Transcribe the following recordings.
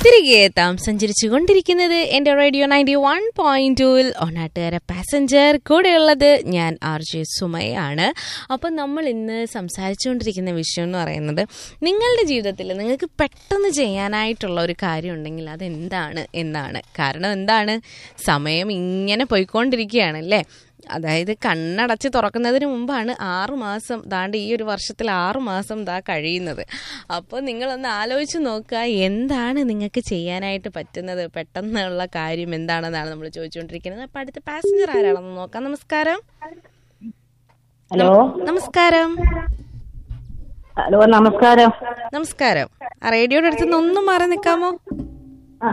തിരികെ എത്താം സഞ്ചരിച്ചു കൊണ്ടിരിക്കുന്നത് എൻ്റെ റേഡിയോ നയൻറ്റി വൺ പോയിന്റ് ടുവിൽ ഒന്നാട്ടുകാര പാസഞ്ചർ കൂടെയുള്ളത് ഞാൻ ആർ ജെ സുമയാണ് അപ്പം നമ്മൾ ഇന്ന് സംസാരിച്ചുകൊണ്ടിരിക്കുന്ന വിഷയം എന്ന് പറയുന്നത് നിങ്ങളുടെ ജീവിതത്തിൽ നിങ്ങൾക്ക് പെട്ടെന്ന് ചെയ്യാനായിട്ടുള്ള ഒരു കാര്യം ഉണ്ടെങ്കിൽ അതെന്താണ് എന്നാണ് കാരണം എന്താണ് സമയം ഇങ്ങനെ പോയിക്കൊണ്ടിരിക്കുകയാണല്ലേ അതായത് കണ്ണടച്ച് തുറക്കുന്നതിന് മുമ്പാണ് ആറു മാസം ദാണ്ട് ഈ ഒരു വർഷത്തിൽ ആറു മാസം ദാ കഴിയുന്നത് അപ്പോൾ നിങ്ങളൊന്ന് ആലോചിച്ച് നോക്കുക എന്താണ് നിങ്ങൾക്ക് ചെയ്യാനായിട്ട് പറ്റുന്നത് പെട്ടെന്നുള്ള കാര്യം എന്താണെന്നാണ് നമ്മൾ ചോദിച്ചുകൊണ്ടിരിക്കുന്നത് അപ്പം അടുത്ത പാസഞ്ചർ ആരാണെന്ന് നോക്കാം നമസ്കാരം ഹലോ നമസ്കാരം ഹലോ നമസ്കാരം നമസ്കാരം ആ റേഡിയോയുടെ അടുത്ത് നിന്ന് ഒന്നും മാറി നിൽക്കാമോ ആ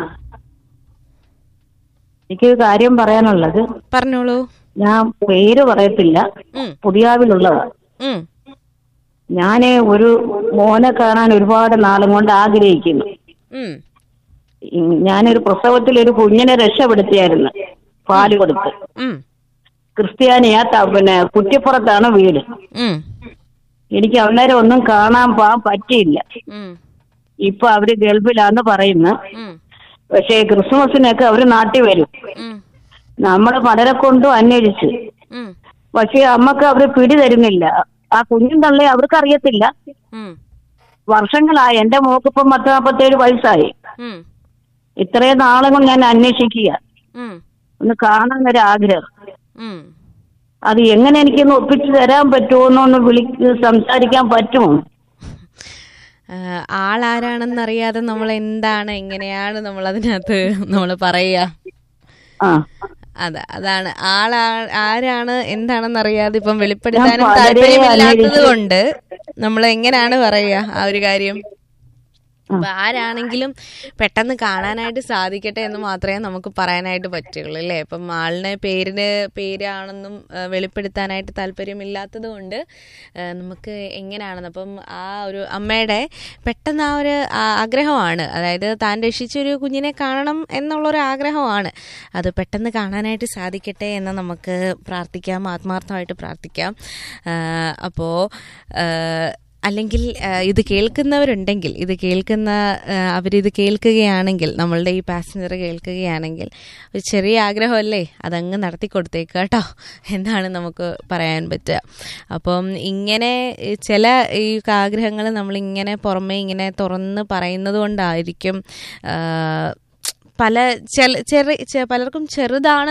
എനിക്ക് ഒരു കാര്യം പറയാനുള്ളത് പറഞ്ഞോളൂ ഞാൻ പേര് പറയത്തില്ല ഉം, പുതിയാവിലുള്ളതാ ഉം, ഞാന് ഒരു മോനെ കാണാൻ ഒരുപാട് നാളും കൊണ്ട് ആഗ്രഹിക്കുന്നു ഉം, ഉം, ഞാനൊരു പ്രസവത്തിൽ ഒരു കുഞ്ഞിനെ രക്ഷപ്പെടുത്തിയായിരുന്നു പാല് കൊടുത്ത് ഉം, ക്രിസ്ത്യാനിയാ ത- പിന്നെ കുറ്റിപ്പുറത്താണ് വീട് ഉം, എനിക്ക് അന്നേരം ഒന്നും കാണാൻ പോകാൻ പറ്റിയില്ല ഉം, ഇപ്പൊ അവര് ഗൾഫിലാന്ന് പറയുന്നു ഉം, പക്ഷേ ക്രിസ്മസിനൊക്കെ അവര് നാട്ടിൽ വരും ഉം, നമ്മൾ പലരെ കൊണ്ടും അന്വേഷിച്ചു ഉം, പക്ഷെ അമ്മക്ക് അവര് പിടി തരുന്നില്ല ആ കുഞ്ഞും തള്ളെ അവർക്ക് അറിയത്തില്ല ഉം, വർഷങ്ങളായി എന്റെ മോക്കിപ്പം പത്ത് നാപ്പത്തേഴ് വയസ്സായി ഉം, ഇത്രയും നാളുകൾ ഞാൻ അന്വേഷിക്കുക ഉം, ഒന്ന് കാണാൻ ഒരു ആഗ്രഹം ഉം. അത് എങ്ങനെ എനിക്കൊന്ന് ഒപ്പിച്ചു തരാൻ പറ്റുമോ എന്നൊന്ന് വിളി സംസാരിക്കാൻ പറ്റുമോ ആഹ് ആളാരാണെന്നറിയാതെ നമ്മൾ എന്താണ് എങ്ങനെയാണ് നമ്മൾ അതിനകത്ത് നമ്മൾ പറയുക ആ അതെ അതാണ് ആളാ ആരാണ് എന്താണെന്ന് അറിയാതെ ഇപ്പം വെളിപ്പെടുത്താനും ഞാൻ പലരെയും താല്പര്യമില്ലാത്തത് അന്വേഷിച്ചു. കൊണ്ട് നമ്മൾ എങ്ങനെയാണ് പറയുക ആ ഒരു കാര്യം ആ. അപ്പൊ ആരാണെങ്കിലും പെട്ടെന്ന് കാണാനായിട്ട് സാധിക്കട്ടെ എന്ന് മാത്രമേ നമുക്ക് പറയാനായിട്ട് പറ്റുള്ളൂ അല്ലേ ഇപ്പം ആളിനെ പേരിന് പേരാണെന്നും ആ, വെളിപ്പെടുത്താനായിട്ട് താല്പര്യമില്ലാത്തത് കൊണ്ട് ആ, നമുക്ക് എങ്ങനെയാണെന്ന് അപ്പം ആ ഒരു അമ്മയുടെ പെട്ടെന്ന് ആ ഒരു ആ- ആഗ്രഹമാണ് അതായത് താൻ രക്ഷിച്ചൊരു കുഞ്ഞിനെ കാണണം എന്നുള്ളൊരു ആഗ്രഹമാണ് അത് പെട്ടെന്ന് കാണാനായിട്ട് സാധിക്കട്ടെ എന്ന് നമുക്ക് പ്രാർത്ഥിക്കാം ആത്മാർത്ഥമായിട്ട് പ്രാർത്ഥിക്കാം അപ്പോൾ അല്ലെങ്കിൽ ആ, ഇത് കേൾക്കുന്നവരുണ്ടെങ്കിൽ ഇത് കേൾക്കുന്ന ആ, അവരിത് കേൾക്കുകയാണെങ്കിൽ നമ്മളുടെ ഈ പാസഞ്ചർ കേൾക്കുകയാണെങ്കിൽ ഒരു ചെറിയ ആഗ്രഹമല്ലേ അതങ്ങ് നടത്തി കൊടുത്തേക്കുക കേട്ടോ എന്നാണ് നമുക്ക് പറയാൻ പറ്റുക അപ്പം ഇങ്ങനെ ഈ ചില ഈ ആഗ്രഹങ്ങൾ നമ്മളിങ്ങനെ പുറമേ ഇങ്ങനെ തുറന്ന് പറയുന്നത് കൊണ്ടായിരിക്കും ആ, പല ചെല ചെറിയ ചെ- പലർക്കും ചെറുതാണ്